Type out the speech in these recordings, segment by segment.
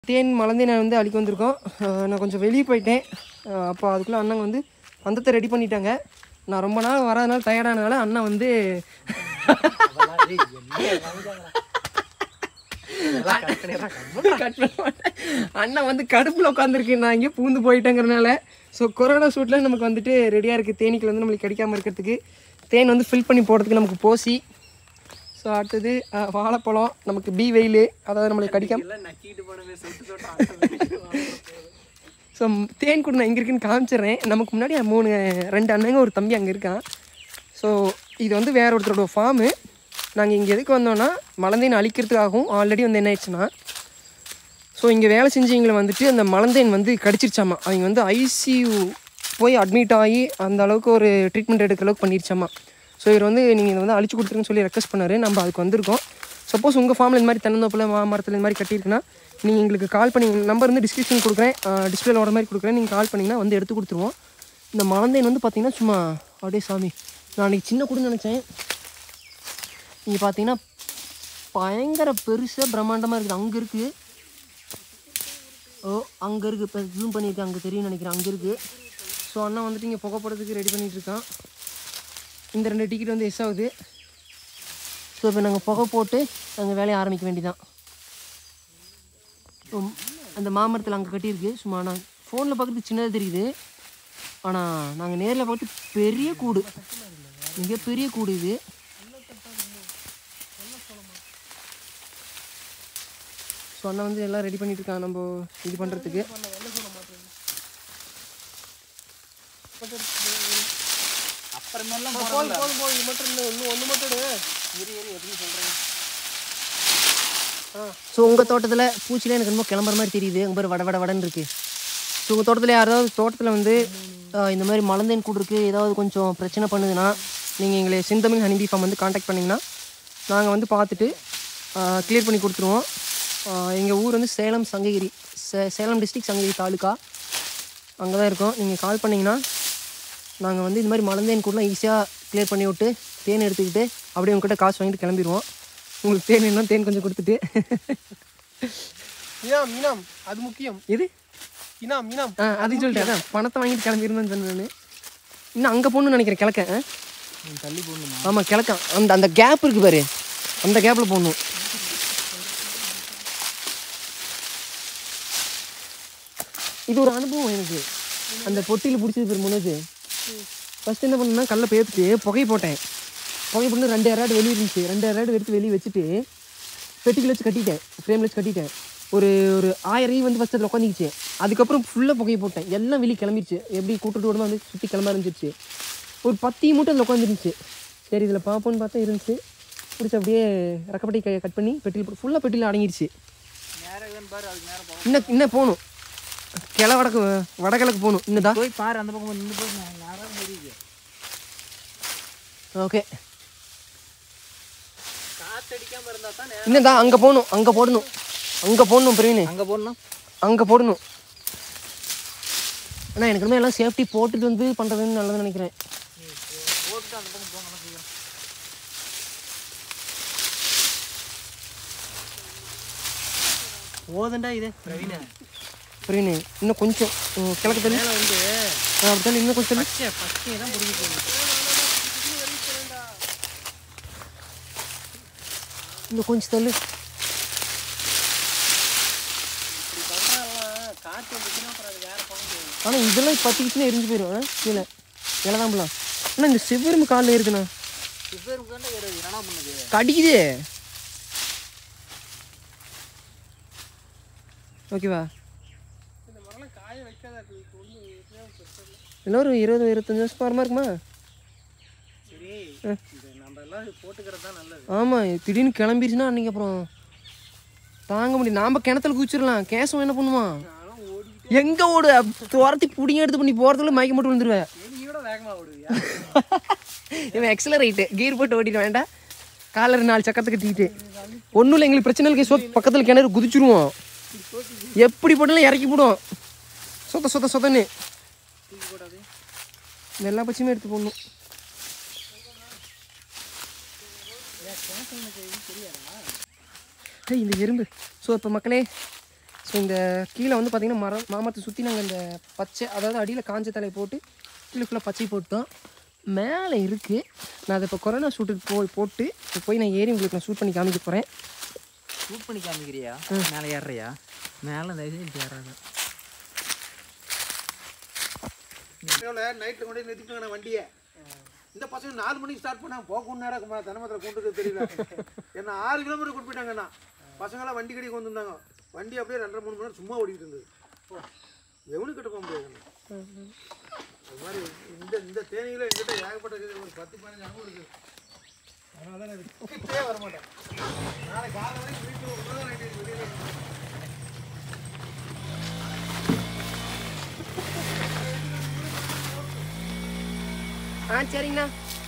தேன் மலந்தேனை வந்து அழிக்க வந்திருக்கோம் அஹ் நான் கொஞ்சம் வெளியே போயிட்டேன் அஹ் அப்போ அதுக்குள்ளே அண்ணன் வந்து பந்தத்தை ரெடி பண்ணிட்டாங்க நான் ரொம்ப நாள் வராதனால டயர்டானதால அண்ணன் வந்து Cut பண்ண மாட்டேன். அண்ணன் வந்து கடுப்பில் உட்காந்துருக்கு நான் இங்கே பூந்து போயிட்டேங்கிறனால ஸோ கொரோனா ஷூட்டில் நமக்கு வந்துட்டு ரெடியாக இருக்குது தேனீக்கள் வந்து நம்மளுக்கு கிடைக்காம இருக்கிறதுக்கு தேன் வந்து ஃபில் பண்ணி போடுறதுக்கு நமக்கு போசி ஸோ அடுத்தது அஹ், வாழைப்பழம் நமக்கு பி வெயில் அதாவது நம்மளுக்கு கடிக்காம ஸோ தேன் கூட நான் எங்கே இருக்குன்னு காமிச்சிடுறேன் நமக்கு முன்னாடி மூணு ரெண்டு அண்ணங்க ஒரு தம்பி அங்கே இருக்கான் ஸோ இது வந்து வேற ஒருத்தரோட ஃபார்மு நாங்கள் இங்கே எதுக்கு வந்தோம்னா மலந்தேன் அழிக்கிறதுக்காகவும் ஆல்ரெடி வந்து என்ன ஆயிடுச்சுன்னா ஸோ இங்கே வேலை செஞ்சவங்களை வந்துட்டு அந்த மலந்தேன் வந்து கடிச்சிருச்சாமா அவங்க வந்து ஐசியூ போய் அட்மிட் ஆகி அந்த அளவுக்கு ஒரு ட்ரீட்மெண்ட் எடுக்கிற அளவுக்கு பண்ணிருச்சாமா ஸோ இவர் வந்து நீங்கள் இதை வந்து அழிச்சு கொடுத்துருன்னு சொல்லி ரெக்வஸ்ட் பண்ணாரு நம்ம அதுக்கு வந்திருக்கோம் சப்போஸ் உங்கள் ஃபார்மில் இந்த மாதிரி தென்னந்தோப்பில் மாமரத்தில் இந்த மாதிரி கட்டியிருக்குன்னா நீங்கள் எங்களுக்கு கால் பண்ணி நம்பர் வந்து டிஸ்கிரிப்ஷன் கொடுக்குறேன் டிஸ்பிளேல வர மாதிரி கொடுக்குறேன் நீங்கள் கால் பண்ணிங்கன்னா வந்து எடுத்து கொடுத்துருவோம் இந்த மலந்தேன் வந்து பார்த்தீங்கன்னா சும்மா அப்படியே சாமி நான் அன்றைக்கி சின்ன கூட நினச்சேன் இங்கே பார்த்தீங்கன்னா பயங்கர பெருசாக பிரம்மாண்டமாக இருக்குது அங்கே இருக்குது ஓ அங்கே இருக்குது இப்போ ஜூம் பண்ணியிருக்கேன் அங்கே தெரியும் நினைக்கிறேன் அங்கே இருக்குது ஸோ அண்ணன் வந்துட்டு இங்கே புகை போடுறதுக்கு ரெடி பண்ணிட்டு இருக்கான் இந்த ரெண்டு டிக்கெட் வந்து எஸ் ஆகுது ஸோ இப்போ நாங்கள் புகை போட்டு நாங்கள் வேலையை ஆரம்பிக்க வேண்டியதான் உம், அந்த மாமரத்தில் அங்கே கட்டியிருக்கு சும்மா நான் ஃபோனில் பார்க்குறது சின்னதாக தெரியுது ஆனால் நாங்கள் நேரில் பார்த்து பெரிய கூடு மிகப்பெரிய கூடு இது ஸோ அண்ணன் வந்து எல்லாம் ரெடி பண்ணிட்டு இருக்கான் நம்ம இது பண்ணுறதுக்கு அப்புறமேலாம் போதும் போதும் போதும் இது மட்டும் இல்லை இன்னும் ஒன்று மட்டும் இரு இரு எப்படி சொல்கிறேன் ஸோ உங்கள் தோட்டத்தில் பூச்சியில் எனக்கு ரொம்ப கிளம்புற மாதிரி தெரியுது அங்கே பாரு வட வட வடன்னு இருக்குது ஸோ உங்கள் தோட்டத்தில் யாராவது தோட்டத்தில் வந்து ஆஹ், இந்த மாதிரி மலந்தேன் கூடு இருக்குது ஏதாவது கொஞ்சம் பிரச்சனை பண்ணுதுன்னா நீங்கள் எங்களை செந்தமிழ் ஹனிபி ஃபார்ம் வந்து காண்டாக்ட் பண்ணிங்கன்னா நாங்கள் வந்து பார்த்துட்டு க்ளியர் பண்ணி கொடுத்துருவோம் எங்கள் ஊர் வந்து சேலம் சங்ககிரி சே சேலம் டிஸ்ட்ரிக்ட் சங்ககிரி தாலுக்கா அங்கே தான் இருக்கோம் நீங்கள் கால் பண்ணிங்கன்னா நாங்கள் வந்து இந்த மாதிரி மலந்தேன் கூடலாம் ஈஸியாக க்ளியர் பண்ணி விட்டு தேன் எடுத்துக்கிட்டு அப்படியே உங்ககிட்ட காசு வாங்கிட்டு கிளம்பிடுவோம் உங்களுக்கு தேன் வேணும்னா தேன் கொஞ்சம் கொடுத்துட்டு இனாம் இனாம் அது முக்கியம் இது இனாம் இனாம் ஆ அதையும் சொல்லிட்டேன் அதான் பணத்தை வாங்கிட்டு கிளம்பிடணும்னு சொன்னேன் நான் இன்னும் அங்கே போகணும்னு நினைக்கிறேன் கிழக்க ஆ? தள்ளி போடணுமா ஆமாம் கிழக்க அந்த அந்த கேப் இருக்கு பாரு அந்த கேப்பில் போகணும் இது ஒரு அனுபவம் எனக்கு அந்த பொட்டியில் பிடிச்சது பேர் முன்னது ஃபஸ்ட் என்ன பண்ணேன்னா கல்லை பேத்துட்டு புகை போட்டேன் புகை போட்டு ரெண்டு ஏராடு வெளியே இருந்துச்சு ரெண்டு ஏராடு எடுத்து வெளியே வச்சுட்டு பெட்டிக்குள்ள வச்சு கட்டிட்டேன் ஃப்ரேமில் வச்சு கட்டிட்டேன் ஒரு ஒரு ஆயிரம் ஈ வந்து ஃபஸ்ட் அதில் உட்காந்துக்கிச்சு அதுக்கப்புறம் ஃபுல்லாக புகையை போட்டேன் எல்லாம் வெளியே கிளம்பிடுச்சு எப்படி கூட்டுட்டு விடமா வந்து சுற்றி கிளம்ப ஆரம்பிச்சிருச்சு ஒரு பத்து ஈ மட்டும் அதில் உட்காந்துருந்துச்சு சரி இதில் பார்ப்போன்னு பார்த்தா இருந்துச்சு பிடிச்சி அப்படியே ரக்கப்பட்டி க கட் பண்ணி பெட்டியில் ஃபுல்லாக பெட்டியில் அடங்கிடுச்சு நேரம் பாரு அதுக்கு நேரம் போகும் இன்னும் இன்னும் போகணும் கிள வடக்கு வடகிழக்கு போகணும் இன்னதா போய் பாரு அந்த பக்கம் நின்று போய் நான் யாராவது தெரியுது ஓகே காத்தடிக்காம இருந்தா தான் இன்னதா அங்கே போகணும் அங்கே போடணும் அங்கே போடணும் பிரவீன் அங்கே போடணும் அங்கே போடணும் அண்ணா எனக்கு இனிமேல் எல்லாம் சேஃப்டி போட்டுட்டு வந்து பண்ணுறதுன்னு நல்லதுன்னு நினைக்கிறேன் போட்டுட்டு அந்த பக்கம் போங்க சீக்கிரம் போதுண்டா இது பிரவீன பிரவீன் இன்னும் கொஞ்சம் ம், கிழக்கு தள்ளி மேலே வந்து ஆ, அப்படி தள்ளி இன்னும் கொஞ்சம் தள்ளி பச்சை பச்சையை தான் பிடிக்க போகணும் இன்னும் கொஞ்சம் தள்ளு காற்று வந்துச்சுன்னா அப்புறம் அது வேற பக்கம் போகும் ஆனால் இதெல்லாம் பற்றிக்கிச்சுன்னா எரிஞ்சு போயிடும் ஆ, கீழே இலதாம்பலாம் அண்ணா இந்த செவ்வரும்பு காலில் இருக்குண்ணா சிவருக்கு தானே ஏறுது என்னடா பண்ணுது கடிக்குது ஓகேவா இந்த மரம்லாம் காய வைக்காத இன்னும் ஒரு இருபது இருபத்தஞ்சு வருஷம் வரமா இருக்குமா சரி இது நம்ம எல்லாம் போட்டுக்கிறது தான் நல்லது ஆமாம் திடீர்னு கிளம்பிருச்சுன்னா அன்றைக்கி அப்புறம் தாங்க முடியும் நாம் கிணத்துல குச்சிடலாம் கேசம் என்ன பண்ணுவான் நானும் ஓடிக்கிட்டு எங்கே ஓடு அப்~ துரத்தி பிடிங்க எடுத்து பண்ணி போகிறதுல மயக்க மட்டும் விழுந்துருவேன் நீ கூட வேகமாக ஓடுவியா இவன் எக்ஸலரைட்டு கீர் போட்டு ஓட்டிட வேண்டாம் காலர் நாலு சக்கத்தை கட்டிக்கிட்டு ஒன்றும் இல்லை எங்களுக்கு பிரச்சனை இல்லை சோ பக்கத்தில் கிணறு குதிச்சிருவோம் எப்படி போட்டாலும் இறக்கி போடும் சொத்த சொத்த சொத்தன்னு தூக்கி போடாது இந்த எல்லா பச்சையுமே எடுத்து போடணும் ஏய் இந்த எறும்பு ஸோ இப்போ மக்களே ஸோ இந்த கீழே வந்து பார்த்திங்கன்னா மரம் மாமரத்தை சுற்றி நாங்கள் இந்த பச்சை அதாவது அடியில் காஞ்ச தலையை போட்டு கீழே ஃபுல்லாக பச்சை போட்டோம் மேலே இருக்குது நான் அதை இப்போ கொரோனா ஷூட்டுக்கு போய் போட்டு இப்போ போய் நான் ஏறி உங்களுக்கு நான் ஷூட் பண்ணி காமிக்க போகிறேன் ஷூட் பண்ணி காமிக்கிறியா மேலே ஏறுறியா மேலே தயவு செஞ்சு ஏறாத நைட்டில் கொண்டு போய் நிறுத்திட்டாங்க வண்டியை இந்த பசங்க நாலு மணிக்கு ஸ்டார்ட் பண்ணாங்க போக நேரம் தனமத்தில் கொண்டு வந்து தெரியல என்ன ஆறு கிலோமீட்டர் கொண்டு போயிட்டாங்கண்ணா பசங்களாம் வண்டி கடி கொண்டு வந்தாங்க வண்டி அப்படியே ரெண்டரை மூணு மணி நேரம் சும்மா ஓடிக்கிட்டு இருந்தது எவனு கிட்ட போக முடியாது அது மாதிரி இந்த இந்த தேனியில் எங்கிட்ட ஏகப்பட்ட இருக்குது. ஒரு பத்து பதினஞ்சு அனுபவம் இருக்குது அதனால தான் நான் கிட்டே வர மாட்டேன் நாளைக்கு காலை வரைக்கும் வீட்டில் ஒரு நைட்டு வெளியே ஆ சரிங்கண்ணா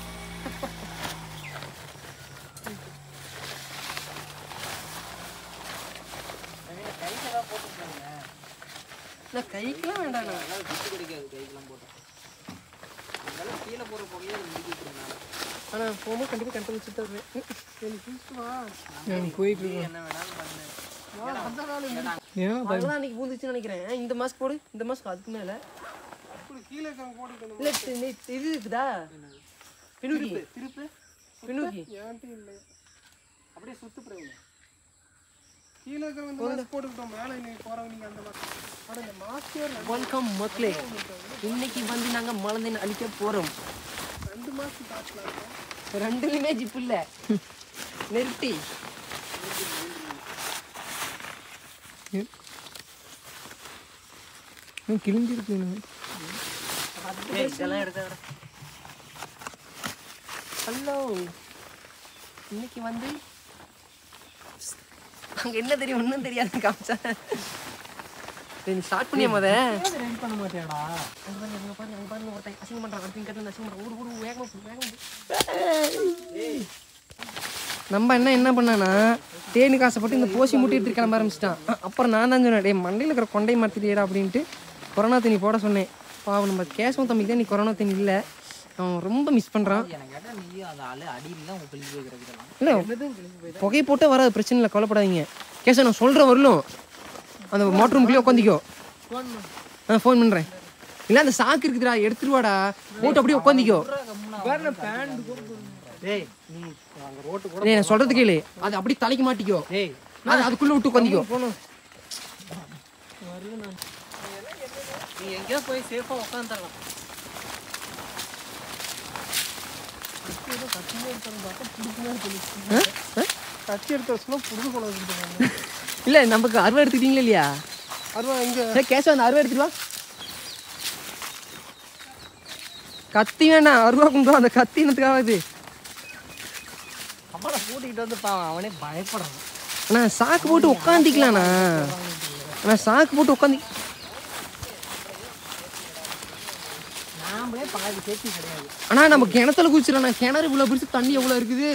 கைக்கு ஏதாவது போட்டுருக்காங்க நான் கைக்கெலாம் வேண்டாண்ணா அதாவது விட்டு கிடைக்காது கைக்கெல்லாம் போட்டு அதெல்லாம் கீழே போகிற புகையே அது முடிக்கிட்டு இருந்தாங்க ஆனால் போகும்போது கண்டிப்பாக கண்ட்ரோல் வச்சுட்டு தான் வருவேன் எனக்கு போயிட்டு இருக்கேன் என்ன வேணாலும் பண்ணு அதெல்லாம் அன்றைக்கி பூந்துச்சுன்னு நினைக்கிறேன் இந்த மாஸ்க் போடு இந்த மாஸ்க் அதுக்கு மேலே அப்படி கீழே இருக்காங்க போட்டுக்கணும் இல்லை இது- இது இருக்குதா பின்னூக்கி திருப்பு பின்னூக்கி ஏன்ட்டு இல்லை அப்படியே சுத்து பிரேம் கீழே இருக்க வந்து மாஸ்க் போட்டுக்கிட்டோம் மேலே நீ போகிறவங்க நீங்கள் அந்த மாஸ்க் ஆனால் இந்த மாஸ்கே வணக்கம் மக்களே இன்னைக்கு வந்து நாங்கள் மலந்தின் அழிக்க போகிறோம் ரெண்டு மாஸ்க் காட்டலாம் ரெண்டுலையுமே ஜிப் இல்லை நிறுத்தி கிழிஞ்சிருக்கு இதெல்லாம் எடுத்து ஹலோ இன்னைக்கு வந்து அங்கே என்ன தெரியும் ஒன்றும் தெரியாது காமிச்சா நீ ஸ்டார்ட் பண்ணியா முத ரெடி பண்ண மாட்டியாடா அங்க பாருங்க, அங்க பாருங்க, அங்க பாருங்க, ஒருத்தன் அசிங்கம் பண்றான், அடுத்தவன் கட்டுல இருந்து அசிங்கம் பண்றான். ஓடு, ஓடு, வேகமா போ, வேகமா போ. நம்ம என்ன என்ன பண்ணானா தேனுக்கு ஆசைப்பட்டு இந்த போசி முட்டிட்டு கிளம்ப ஆரம்பிச்சிட்டான் அ- அப்புறம் நான் தான் சொன்னேன் டேய் மண்டையில் இருக்கிற கொண்டை மாற்றிட்டியடா அப்படின்ட்டு கொரோனா தண்ணி போட சொன்னேன் பாவம் நம்ம கேசவன் தம்பிக்கு தான் நீ கொரோனா தண்ணி இல்லை அவன் ரொம்ப மிஸ் பண்ணுறான் எனக்கு கேட்டால் நீயும் அந்த ஆளு அடியில் தான் உங்க கிழிஞ்சு போய் கிடக்குதெல்லாம் இல்லை புகை போட்டே வராது பிரச்சனை இல்லை கவலைப்படாதீங்க கேசவன் நான் சொல்கிற வரலும் அந்த மோட்டர் ரூம்குள்ளேயே உட்காந்திக்கோ ஆ ஃபோன் பண்ணுறேன் இல்லை அந்த சாக்கு இருக்குதுடா எடுத்துட்டு வாடா போட்டு அப்படியே உட்காந்திக்கோ டேய் நீ அங்கே ரோட்டு கூட டேய் நான் சொல்றது கேளு அது அப்படி தலைக்கு மாட்டிக்கோ டேய் அது அதுக்குள்ள விட்டு உட்காந்திக்கோ நீ எங்கேயோ போய் சேஃபாக உட்காந்துடலாம் கட்சி எடுத்து வச்சுனா புடுது போல இருக்குது இல்ல நமக்கு அருவா எடுத்துக்கிட்டீங்களா இல்லையா அருவா இங்கே சரி கேசவ அந்த அருவா எடுத்துட்டு வா கத்தி வேணாம் அருவா கொண்டு வா, அந்த கத்தி என்னத்துக்காவது அவனை கூட்டிகிட்டு வந்து பாவன் அவனே பயப்படுறான் அண்ணா சாக்கு போட்டு உட்காந்திக்கலாண்ணா அண்ணா சாக்கு போட்டு உட்காந்தி நாமளே பாதி சேஃப்டி கிடையாது அண்ணா நம்ம கிணத்துல குதிச்சிடலாம் கிணறு இவ்வளோ பிடிச்சி தண்ணி எவ்வளோ இருக்குது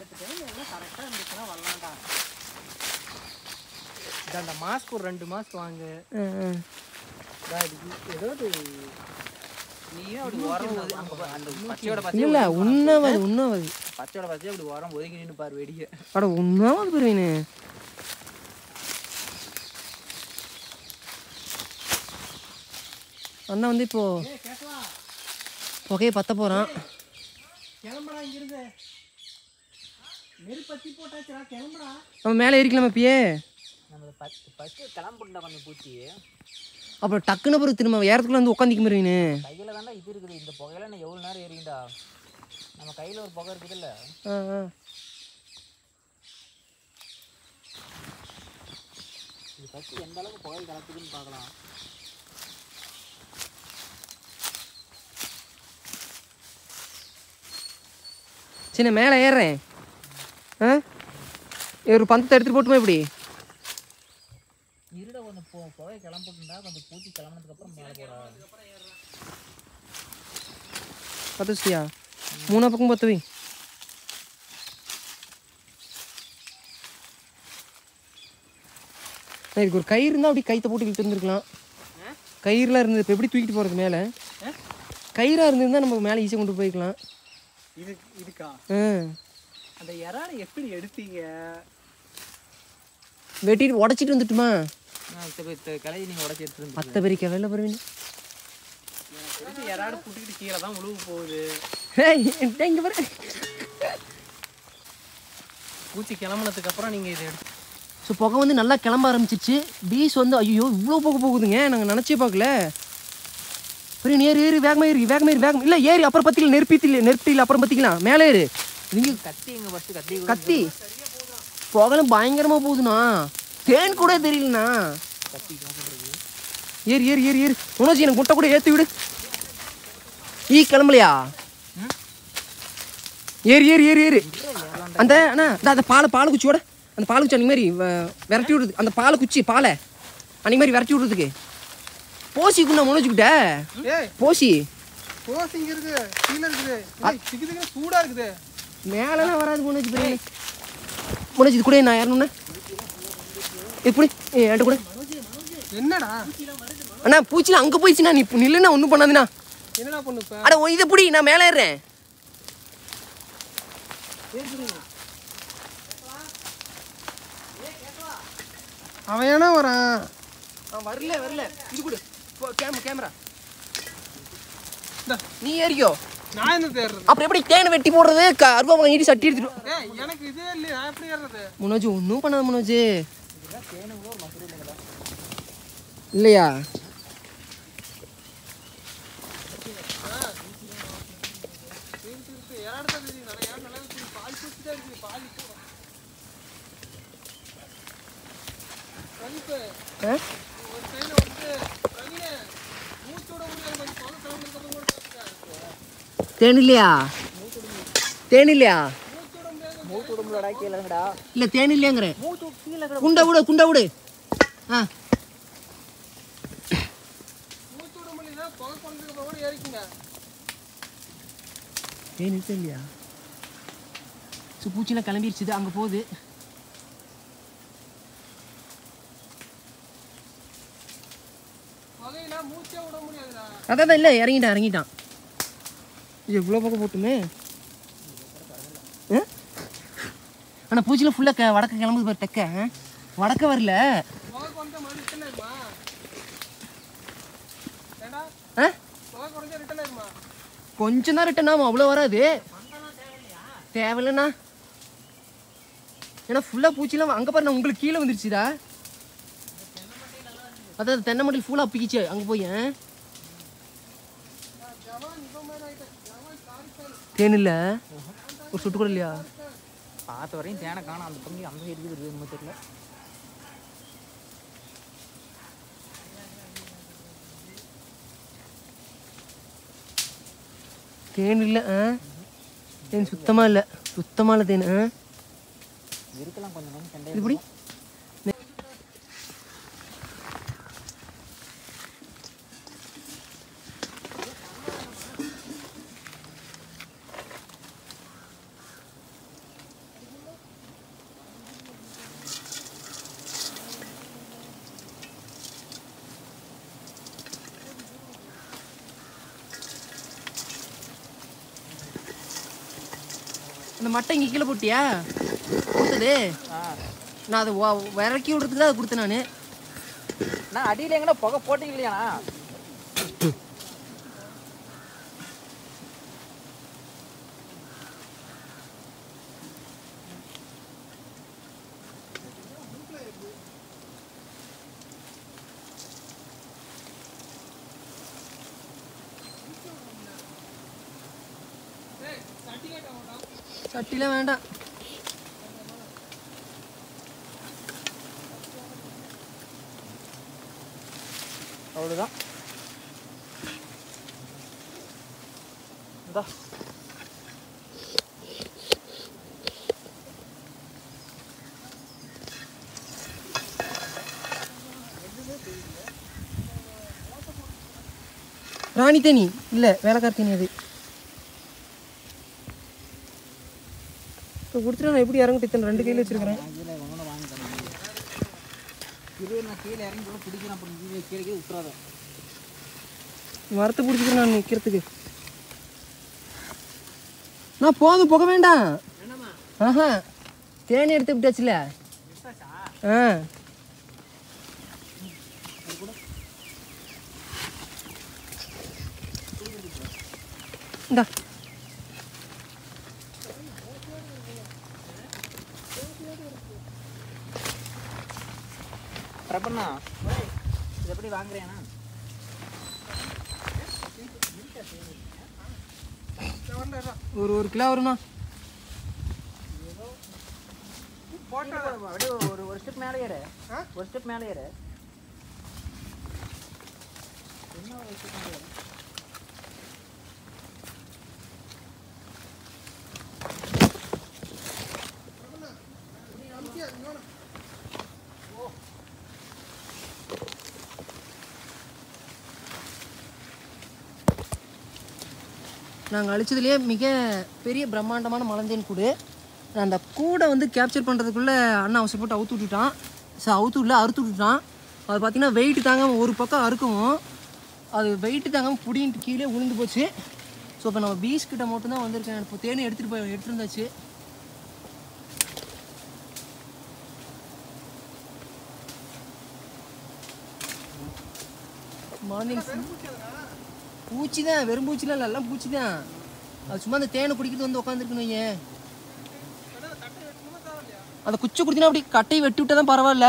இந்த அந்த மாஸ்க் ஒரு ரெண்டு மாஸ்க் வாங்கு ஆ, ஆ. ஏதாவது நீயும் அப்படி உரம் போது அங்கே அந்த பச்சையோட பச்சை இல்ல உண்ணாவது உண்ணாவது பச்சையோட பச்சை அப்படி உரம் ஒதுங்கி நின்று பாரு வெடிக்க அட உண்ணாவது பெருவீனு அண்ணா வந்து இப்போ புகையை பத்த போறான் கிளம்புடா இங்கிருந்து நெருப்பத்தி போட்டாச்சுடா கிளம்புடா நம்ம மேலே ஏறிக்கலாமா இப்பயே நம்ம பத்து ஃபஸ்ட்டு கிளம்புண்டா கொஞ்சம் பூச்சி அப்புறம் டக்குன்னு பிறகு திரும்ப ஏறத்துக்குள்ள வந்து உட்காந்துக்க மாருவீனு கையில் தாண்டா இது இருக்குது இந்த புகையில நான் எவ்வளோ நேரம் ஏறிண்டா நம்ம கையில் ஒரு புகை இருக்குதுல்ல ஆ ஆ இது ஃபஸ்ட்டு எந்த அளவுக்கு புகை கலக்குதுன்னு பார்க்கலாம் சரி நான் மேலே ஏறுறேன் ஆ ஒரு பந்தத்தை எடுத்துகிட்டு போட்டுமா இப்படி இருட கொஞ்சம் பு புகை கிளம்பிட்டுண்டா கொஞ்சம் பூச்சி கிளம்புனதுக்கப்புறம் மேலே போடா பத்து வச்சிட்டியா மூணா பக்கம் பத்து வை நான் இதுக்கு ஒரு கயிறு இருந்தால் அப்படியே கைத்தை போட்டு இழுத்து வந்துருக்கலாம் கயிறுலாம் இருந்தது இப்போ எப்படி தூக்கிட்டு போகிறது மேலே கயிறாக இருந்திருந்தா நம்ம மேலே ஈஸியாக கொண்டு போய்க்கலாம் இது இதுக்கா ஆ அந்த இறாலை எப்படி எடுத்தீங்க வெட்டிட்டு உடச்சிட்டு வந்துட்டுமா கலையை நீங்கள் உடச்சி எடுத்துருந்து அத்தை பெரிய வெளில போகிறேன் யாராவது புட்டிக்கிட்டு கீழே தான் உழுவு போகுது இங்கே பாரு பூச்சி கிளம்புனதுக்கு அப்புறம் நீங்கள் இதை எடுத்து ஸோ புகை வந்து நல்லா கிளம்ப ஆரம்பிச்சிருச்சு பீஸ் வந்து ஐயோ இவ்வளோ புகை போகுதுங்க நாங்கள் நினச்சே பார்க்கல பெரிய ஏறி ஏறி வேகமாக ஏறி வேகமாக ஏறி வேகம் இல்லை ஏறி அப்புறம் பற்றிக்கலாம் நெருப்பித்தில் நெருப்பியில் அப்புறம் பற்றிக்கலாம் மேலே ஏறு இங்கே கத்தி எங்க ஃபஸ்ட்டு கத்தி கத்தி புகலும் பயங்கரமாக போகுதுண்ணா தேன் கூட தெரியலண்ணா ஏறி ஏறி ஏறி ஏறி உணர்ச்சி எனக்கு முட்டை கூட ஏற்றி விடு ஈ கிளம்பலையா ஏறி ஏறி ஏறி ஏறி அந்த அண்ணா இந்த அந்த பாலை பால் குச்சியோட அந்த பால் குச்சி அன்னைக்கு மாதிரி வ- விரட்டி விடுறது அந்த பாலை குச்சி பாலை அன்னைக்கு மாதிரி விரட்டி விடுறதுக்கு போசிக்குண்ணா முனைச்சிக்கிட்ட ஏய் போசி கோஸ் இங்க இருக்கு கீழே இருக்குது ஏய், திக்கு திக்கு சூடா இருக்குது மேலெல்லாம் வராது முனைச்சி பிரியாணி முனைச்சி இது கூட நான் யாருன்னு இது கூட என்கிட்ட கூட என்னடா அண்ணா பூச்சில அங்கே போயிடுச்சுண்ணா நீ இப்ப நில்லுண்ணா ஒன்றும் பண்ணாதுண்ணா என்னடா பண்ணு இப்ப அட உன் இதை பிடி நான் மேலே ஏறுறேன் அவன் ஏன்னா வரான் அவன் வரல வரல இது கொடு கேமரா கேமரா இந்தா. நீ ஏறிக்கோ நான் என்ன தேடுறது அப்புறம் எப்படி தேனை வெட்டி போடுறது க அருவா வாங்கிட்டு சட்டி எடுத்துட்டு ஏய் எனக்கு இதே இல்லையே நான் எப்படி ஏறுறது முனோஜ் ஒன்றும் பண்ணாத முனோஜ் இல்லையா ஆ? தேன் இல்லையா தேன் இல்லையா மூட்டு உடம்புலடா கீழேங்கடா இல்லை தேன் இல்லையாங்கிறேன் மூட்டு கீழே குண்டை விடு குண்டை விடு ஆ தேன் இருக்கு இல்லையா ஸோ பூச்சிலாம் கிளம்பிடுச்சுது அங்கே போகுது அதான் தான் இல்லை இறங்கிட்டான் இறங்கிட்டான் எவ்வளோ பக்கம் போட்டுமே ஆனால் பூச்சியில் ஃபுல்லாக க வடக்க கிளம்புது பாரு தெக்க ஆ? வடக்க வரல ஆ கொஞ்சம் தான் ரிட்டன் ஆகும் அவ்வளோ வராது தேவையில்லைண்ணா ஏன்னா ஃபுல்லாக பூச்சிலாம் அங்கே பாரு நான் உங்களுக்கு கீழே வந்துருச்சுடா அதான் தென்னை மண்டியில் ஃபுல்லாக அப்பிக்கிச்சு அங்கே போய் ஆ? தேன் இல்லை ஒரு சுட்டு கூட இல்லையா பார்த்த வரையும் தேனை காணும் அந்த பங்கு அந்த சைடு இருக்குது நம்ம தெரியல தேன் இல்லை ஆ தேன் சுத்தமாக இல்லை சுத்தமாக இல்லை தேன் ஆ இருக்கலாம் கொஞ்சம் கொஞ்சம் சண்டை இது எப்படி அந்த மட்டை இங்கே கீழே போட்டியா கொடுத்தது ஆ நான் அதை வ- விறக்கி விடுறதுக்கு தான் அதை கொடுத்தேன் நான் நான் அடியில் எங்கன்னா புகை போட்டீங்க இல்லையாண்ணா சட்டிலாம் வேண்டாம் அவ்வளோதான் இந்தா ராணி தேனி இல்லை வேலைக்கார தேனி அது இப்போ கொடுத்துட்டு நான் எப்படி இறங்கிட்டு இத்தனை ரெண்டு கையில் வச்சிருக்கிறேன் கீழே வாங்க வாங்கி தரேன் இது நான் கீழே இறங்கி கூட பிடிக்கிறேன் அப்புறம் கீழே கீழே கீழே விட்டுறாத மரத்தை பிடிச்சிக்கிறேன் நான் நிற்கிறதுக்கு நான் போதும் போக வேண்டாம் ஆஹா தேனி எடுத்து விட்டாச்சுல ஆ இந்தா பிரபண்ணா இது எப்படி வாங்குறேன்னா ஒரு ஒரு கிலோ வரும்ண்ணா அப்படியே ஒரு ஒரு ஸ்டெப் மேலே ஏறு ஒரு ஸ்டெப் மேலே ஏறு நாங்கள் அழிச்சதுலேயே மிக பெரிய பிரம்மாண்டமான மலந்தேன் கூடு நான் அந்த கூடை வந்து கேப்சர் பண்ணுறதுக்குள்ளே அண்ணன் அவசரப்பட்டு அவுத்து விட்டுட்டான் ஸோ அவுத்து விடல அறுத்து விட்டுட்டான் அது பார்த்தீங்கன்னா வெயிட் தாங்காமல் ஒரு பக்கம் அறுக்கவும் அது வெயிட் தாங்காமல் புடின்ட்டு கீழே விழுந்து போச்சு ஸோ இப்போ நம்ம பீஸ் கிட்ட மட்டும்தான் வந்திருக்கேன் இப்போ தேனி எடுத்துகிட்டு போய் எடுத்துருந்தாச்சு மார்னிங் பூச்சி தான் வெறும் பூச்சிலாம் இல்லை எல்லாம் பூச்சி தான் அது சும்மா அந்த தேனை குடிக்கிறது வந்து உட்காந்துருக்குன்னு வையேன் அந்த குச்சி குடிச்சினா அப்படி கட்டையை வெட்டி விட்டா தான் பரவாயில்ல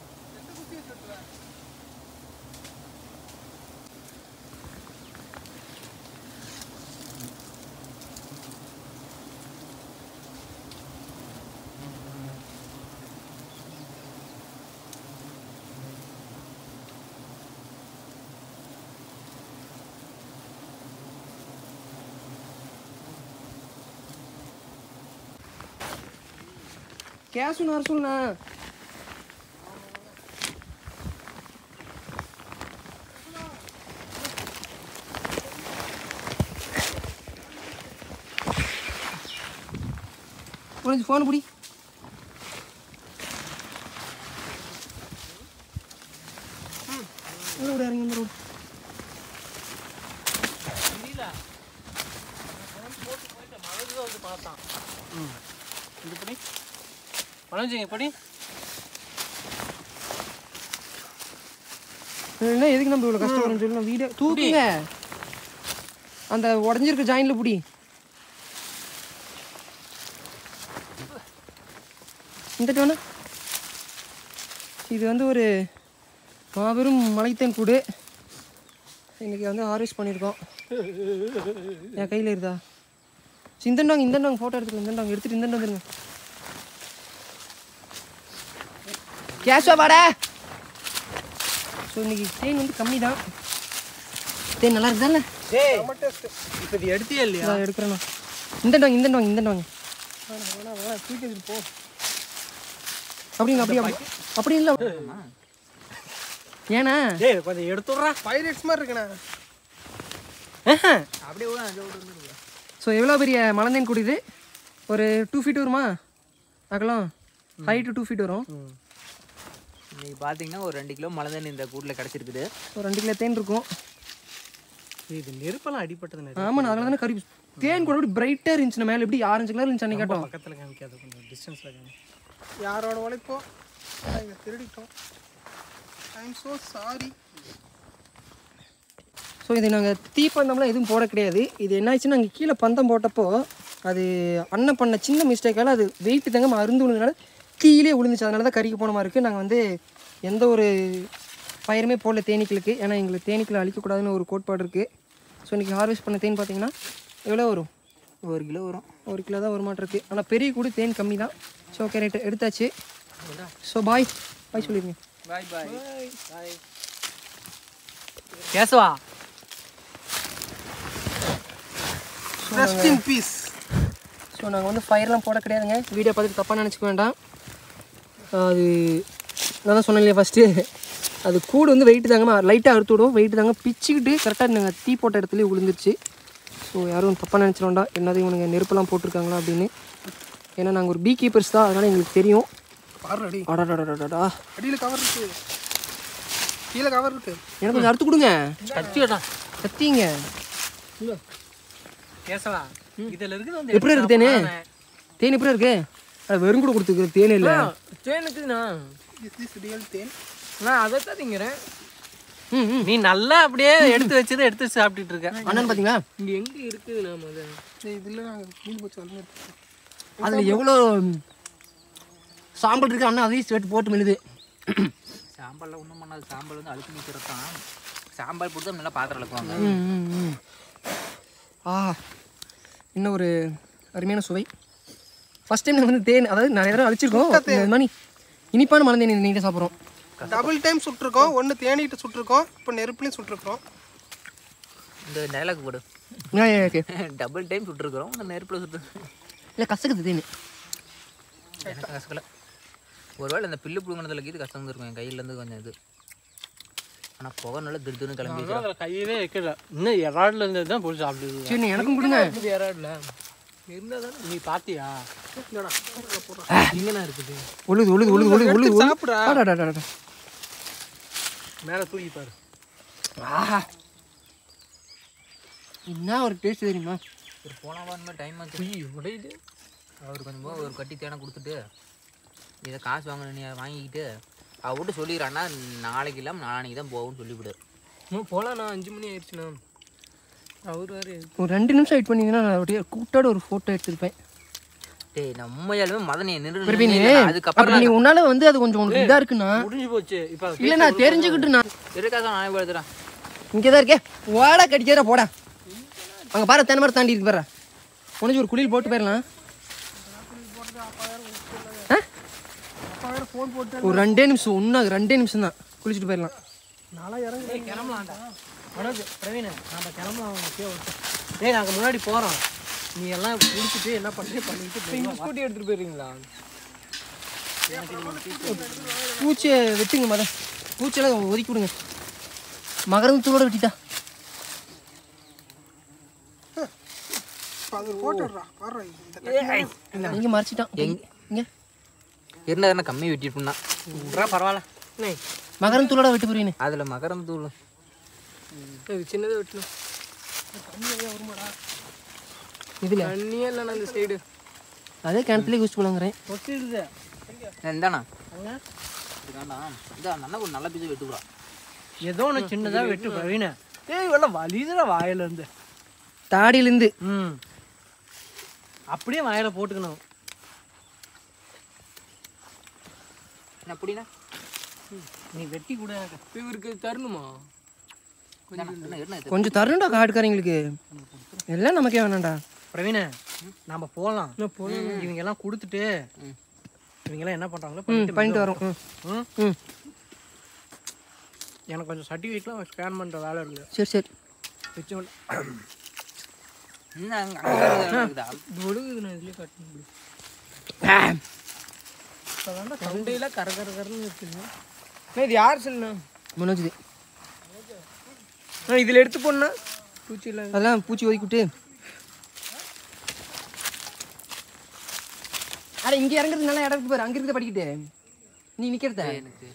கேஷ் ஒன்று வர சொல்லுண்ணா உனக்கு ஃபோன் பிடி உள்ள விட இறங்கி வந்துடும் இது படி பழஞ்சிங்க படி என்ன எதுக்கு நம்ம இவ்வளோ கஷ்டப்படுறோம்னு சொல்லி நான் வீடியோ தூக்குங்க அந்த உடஞ்சிருக்க ஜாயின்ல பிடி இந்த டோனு இது வந்து ஒரு மாபெரும் மலைத்தேன் கூடு இன்னைக்கு வந்து ஹார்வெஸ்ட் பண்ணியிருக்கோம் என் கையில் இருந்தா இந்தண்டாங்க இந்தண்டாங்க ஃபோட்டோ எடுத்துக்கலாம் இந்தண்டாங்க எடுத்துட்டு இந்தண்ட வந்துருங்க கேஷா வாடா ஸோ இன்னைக்கு தேன் வந்து கம்மி தான் தேன் நல்லா இருக்குதானே டேய் இப்போ இது எடுத்தியே இல்லையா இதான் எடுக்கிறேண்ணா இந்தண்டாங்க இந்தண்டாங்க இந்தண்டாங்க தூக்கி வச்சுட்டு போ அப்படிங்க அப்படி அப்படி அப்படி இல்லை ஏண்ணா டேய் கொஞ்சம் எடுத்துடுறா பைரட்ஸ் மாதிரி இருக்குண்ணே அப்படியே விடு, அப்படியே விடு, விடு, விடு. ஸோ எவ்வளோ பெரிய மலந்தேன் கூடு இது ஒரு டூ ஃபீட் வருமா அகலம் ஹைட்டு டூ ஃபீட் வரும் இன்னைக்கு பார்த்தீங்கன்னா ஒரு ரெண்டு கிலோ மலந்தண்ணி இந்த கூட்டில் கிடச்சிருக்குது ஒரு ரெண்டு கிலோ தேன் இருக்கும் இது நெருப்பெல்லாம் அடிபட்டது நிறைய ஆமாண்ணா அதனால தானே கறி தேன் கூட அப்படி பிரைட்டாக இருந்துச்சு மேலே எப்படி ஆரஞ்சு கலர் இருந்துச்சு அன்னைக்கு கேட்டோம் பக்கத்தில் காமிக்காது கொஞ்சம் டிஸ்டன்ஸில் காமி யாரோட உழைப்போ நாங்கள் திருடிட்டோம் I am so sorry so இது நாங்கள் தீப்பந்தம்லாம் எதுவும் போட கிடையாது இது என்ன ஆச்சுன்னா நாங்கள் கீழே பந்தம் போட்டப்போ அது அண்ணன் பண்ண சின்ன மிஸ்டேக்கால் அது வெயிட் தங்காமல் அருந்து விழுந்தனால கீழே விழுந்துச்சு அதனால தான் கறிக்கு போன மாதிரி இருக்குது நாங்கள் வந்து எந்த ஒரு பயிருமே போடல தேனீக்களுக்கு ஏன்னா எங்களுக்கு தேனீக்களை அழிக்கக்கூடாதுன்னு ஒரு கோட்பாடு இருக்குது ஸோ இன்றைக்கி ஹார்வெஸ்ட் பண்ண தேன் பார்த்தீங்கன்னா எவ்வளோ வரும் ஒரு கிலோ வரும் ஒரு கிலோ தான் வருமாட்டிருக்கு ஆனால் பெரிய கூட தேன் கம்மி தான் ஸோ ஓகே ரைட்டு எடுத்தாச்சு ஸோ பாய் பாய் சொல்லிடுங்க bye bye bye Keshava rest in peace so நாங்கள் வந்து ஃபயர்லாம் போட கிடையாதுங்க வீடியோ பார்த்துட்டு தப்பாக நினச்சிக்க வேண்டாம் அது நான் தான் சொன்னேன் இல்லையா ஃபஸ்ட்டு அது கூடு வந்து வெயிட் தாங்க லைட்டாக அறுத்து விடும் வெயிட் தாங்க பிச்சுக்கிட்டு கரெக்டாக நாங்கள் தீ போட்ட இடத்துலயே விழுந்துருச்சு ஸோ யாரும் தப்பாக நினச்சிட வேண்டாம் என்னது இவனுங்க நெருப்பெல்லாம் போட்டிருக்காங்களா அப்படின்னு ஏன்னா நாங்கள் ஒரு பீ கீப்பர்ஸ் தான் அதனால் எங்களுக்கு தெரியும் பாரு அடி அடாடாடாடாடா அடியில் கவர் இருக்கு கீழே கவர் இருக்கு எனக்கு கொஞ்சம் அறுத்து கொடுங்க கத்தியடா கத்திங்க கேசவா இதில் இருக்குது வந்து எப்படி இருக்கு தேனு தேன் எப்படி இருக்கு அது வெறும் கூட கொடுத்துருக்கு தேனே இல்லை தேனுக்குண்ணா இஸ் திஸ் ரியல் தேன் நான் அதை தான் திங்கிறேன் ம் ம் நீ நல்லா அப்படியே எடுத்து வச்சதை எடுத்து வச்சு சாப்பிட்டுட்டு இருக்க அண்ணன் பார்த்தீங்களா இங்க எங்க இருக்குது நாம அதை இதில் நாங்கள் மீன் போச்சு வந்து அதில் எவ்வளோ சாம்பல் இருக்கு அண்ணன் அதையும் சேர்த்து போட்டு மெழுது சாம்பார்ல ஒன்றும் பண்ணாது சாம்பார் வந்து அழுக்கு நிற்கிறது தான் சாம்பார் போட்டு நல்லா பாத்திரம் அழுக்குவாங்க ம் ம் ம் ஆ இன்னும் ஒரு அருமையான சுவை ஃபர்ஸ்ட் டைம் வந்து தேன் அதாவது நிறைய தடவை அழிச்சிருக்கோம் இந்த மாதிரி இனிப்பான மலை தேன் நீட்டாக சாப்பிட்றோம் டபுள் டைம் சுட்டிருக்கோம் ஒன்று தேனிட்டு சுட்டிருக்கோம் இப்போ நெருப்புலையும் சுட்டிருக்கோம் இந்த டைலாக் போடு ஓகே டபுள் டைம் சுட்டுருக்குறோம் இந்த நெருப்பில் சுட்டு இல்லை கசக்குது தேன் எனக்கு கசக்கல ஒருவேளை இந்த பில்லு புடுங்கினதுல கீது கஷ்டம் இருந்திருக்கும் என் கையிலேருந்து கொஞ்சம் இது ஆனால் புகை நல்லா திருதுன்னு கிளம்பி வச்சிடும் அதில் கையவே வைக்கல இன்னும் எறாடுல இருந்தது தான் போட்டு சாப்பிடுது சரி எனக்கும் கொடுங்க இது எறாடுல இருந்தா தானே நீ பாத்தியா இங்கனா இருக்குது ஒழுது ஒழுது ஒழுது ஒழுது ஒழுது ஒழுது சாப்பிடா. அடடடடட. மேலே தூக்கி பாரு ஆஹா என்ன ஒரு டேஸ்ட் தெரியுமா ஒரு போன வாரமே டைம் ஆச்சு ஐயோ, உடையுது அவர் கொஞ்சம் போக ஒரு கட்டி தேனை கொடுத்துட்டு இதை காசு வாங்க நீ வாங்கிக்கிட்டு அவர்கிட்ட சொல்லிடுறான்னா நாளைக்கு இல்லாமல் நாளைக்கு தான் போகும்னு சொல்லிவிடு இன்னும் போலாம் நான் அஞ்சு மணி ஆயிடுச்சுண்ணா அவர் வேறு ஒரு ரெண்டு நிமிஷம் வெயிட் பண்ணீங்கன்னா நான் அப்படியே கூட்டோட ஒரு ஃபோட்டோ எடுத்துருப்பேன் டேய் நம்ம உண்மையாலுமே மதனையை பிரவீன் நின்று அப்படி அதுக்கப்புறம் நீ உன்னால வந்து அது கொஞ்சம் உனக்கு இதா இருக்குன்னா முடிஞ்சு போச்சு இப்போ இல்ல நான் தெரிஞ்சுக்கிட்டு நான் இருக்காதான் நான் எழுதுறேன் இங்கே தான் இருக்கே வாடா கடிக்கிறா போடா அங்கே பாரு தென்னை மரம் தாண்டி இருக்கு பாரு உனக்கு ஒரு குளியல் போட்டு போயிடலாம் ஆ? ஒரு ரெண்டே நிமிஷம் ஒன்று ரெண்டே நிமிஷம் தான் குளிச்சுட்டு போயிடலாம் கிளம்பலாம்டா மனோஜ் பிரவீன் நம்ம கிளம்பலாம் முக்கியம் டேய் நாங்கள் முன்னாடி போகிறோம் நீ எல்லாம் குடிச்சிட்டு என்ன பண்ணுறது பண்ணிட்டு ஸ்கூட்டி எடுத்துகிட்டு போயிருங்களா பூச்சியை வெட்டுங்க மத பூச்சியெல்லாம் ஒதுக்கி விடுங்க மகரந்தத்தோட வெட்டிட்டா அது போட்டுடுறா பாடுறா இந்த இங்கே மறைச்சிட்டான் எங்க இங்கே இருந்தா தானே கம்மி வெட்டிட்டுனா விட்றா பரவாயில்ல மகரந்தத்தோட வெட்டு போறீங்க அதில் மகரம் தூள் இது சின்னதாக வெட்டணும் இதில் தண்ணியே இல்லைண்ணா இந்த சைடு அதே கிணத்துலேயே குடிச்சு போலாங்கிறேன் ஒட்டிடுது இந்தாண்ணா இதுக்காண்டா இந்த நல்லா ஒரு நல்ல பீஸை வெட்டுக்குறா ஏதோ ஒன்று சின்னதாக வெட்டு பிரவீன ஏய் இவெல்லாம் வலிதுடா வாயிலேருந்து தாடியிலேருந்து ம் அப்படியே வாயில போட்டுக்கணும் என்ன அப்படின்னா நீ வெட்டி கூட எனக்கு இவருக்கு தரணுமா என்ன என்ன இது கொஞ்சம் தரணும்டா காட்டுக்காரங்களுக்கு எல்லாம் நமக்கே வேணாம்டா பிரவீன நாம போகலாம் இவங்க எல்லாம் கொடுத்துட்டு இவங்க எல்லாம் என்ன பண்றாங்களோ ம் பண்ணிட்டு பண்ணிட்டு வரோம் ம் ம்? ம் எனக்கு கொஞ்சம் சர்டிஃபிகேட்லாம் ஸ்கேன் பண்ற வேலை இருக்கு சரி சரி வச்சு என்ன அங்க அங்க இருக்குதா? ஒழுகுது நான் இதுலயே கட்டணும் இப்போதாண்டா தொண்டையில கர கர கரன்னு இருக்குது இது யார் சொன்னா மனோஜ் இது நான் இதில் எடுத்து போனா பூச்சி இல்லை அதெல்லாம் பூச்சி ஒதுக்கி விட்டு அட இங்கே இறங்குறது நல்லா இடம் இருக்கு பாரு அங்கே இருக்கிறத படிக்கிட்டு நீ நிற்கிறத எனக்கு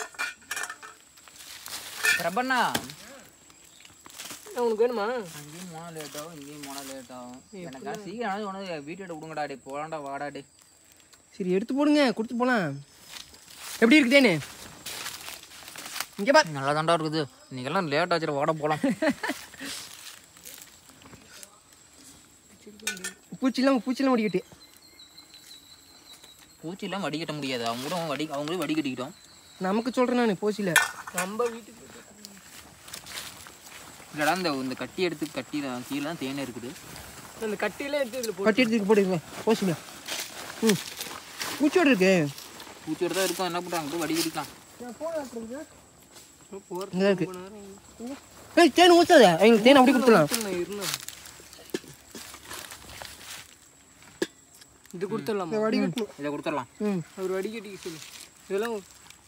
பிரபண்ணா உனக்கு வேணுமா அங்கேயும் போனால் லேட் ஆகும் இங்கேயும் போனால் லேட் ஆகும் எனக்கு சீக்கிரம் உனக்கு வீட்டோட விடுங்கடா டே போலாம்டா வாடா டே சரி எடுத்து போடுங்க கொடுத்து போலாம் எப்படி இருக்குதேன்னு இங்கே பார் நல்லா தாண்டா இருக்குது இன்னைக்கெல்லாம் லேட் ஆச்சு வாட போகலாம் பூச்சிலாம் பூச்சிலாம் ஓடிக்கிட்டு பூச்சி இல்லாமல் வடிகட்ட முடியாது அவங்க கூட வடி அவங்களும் வடிகட்டிக்கிட்டோம் நமக்கு சொல்கிறேன் நான் பூச்சியில் நம்ம வீட்டுக்கு இல்லடா இந்த இந்த கட்டி எடுத்து கட்டி தான் கீழே தான் தேனே இருக்குது அந்த கட்டியில எடுத்து இதில் போட்டு பட்டி எடுத்து போடுங்க பூச்சியில் ம் பூச்சியோட இருக்கு பூச்சியோட தான் இருக்கும் என்ன பண்ணுறாங்க வடிகட்டிக்கலாம் இங்கே இருக்கு ஏய் தேன் ஊற்றாத எங்களுக்கு தேன் அப்படி கொடுத்துடலாம் நான் இருந்தேன் இது கொடுத்துடலாமா வடிகட்டணும் இதை கொடுத்துடலாம் ம் அவர் வடிகட்டிக்க சொல்லு இதெல்லாம்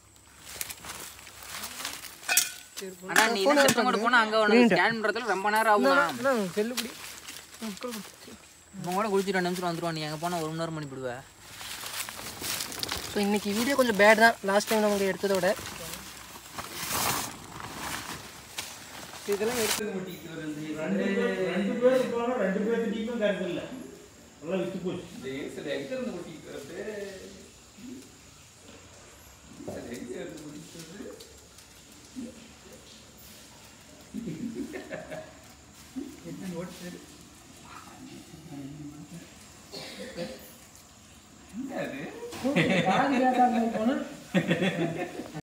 ஆனா நீ என்ன செப்பம் கூட போனா அங்க உனக்கு ஸ்கேன் பண்றதுல ரொம்ப நேரம் ஆகும் அண்ணா, செல்லுபடி உங்க கூட குளிச்சு ரெண்டு நிமிஷம் வந்துருவான் நீ அங்க போனா ஒரு மணி நேரம் பண்ணி விடுவ ஸோ இன்னைக்கு வீடியோ கொஞ்சம் பேட் தான் லாஸ்ட் டைம் நமக்கு எடுத்ததை விட இதெல்லாம் எடுத்து சரி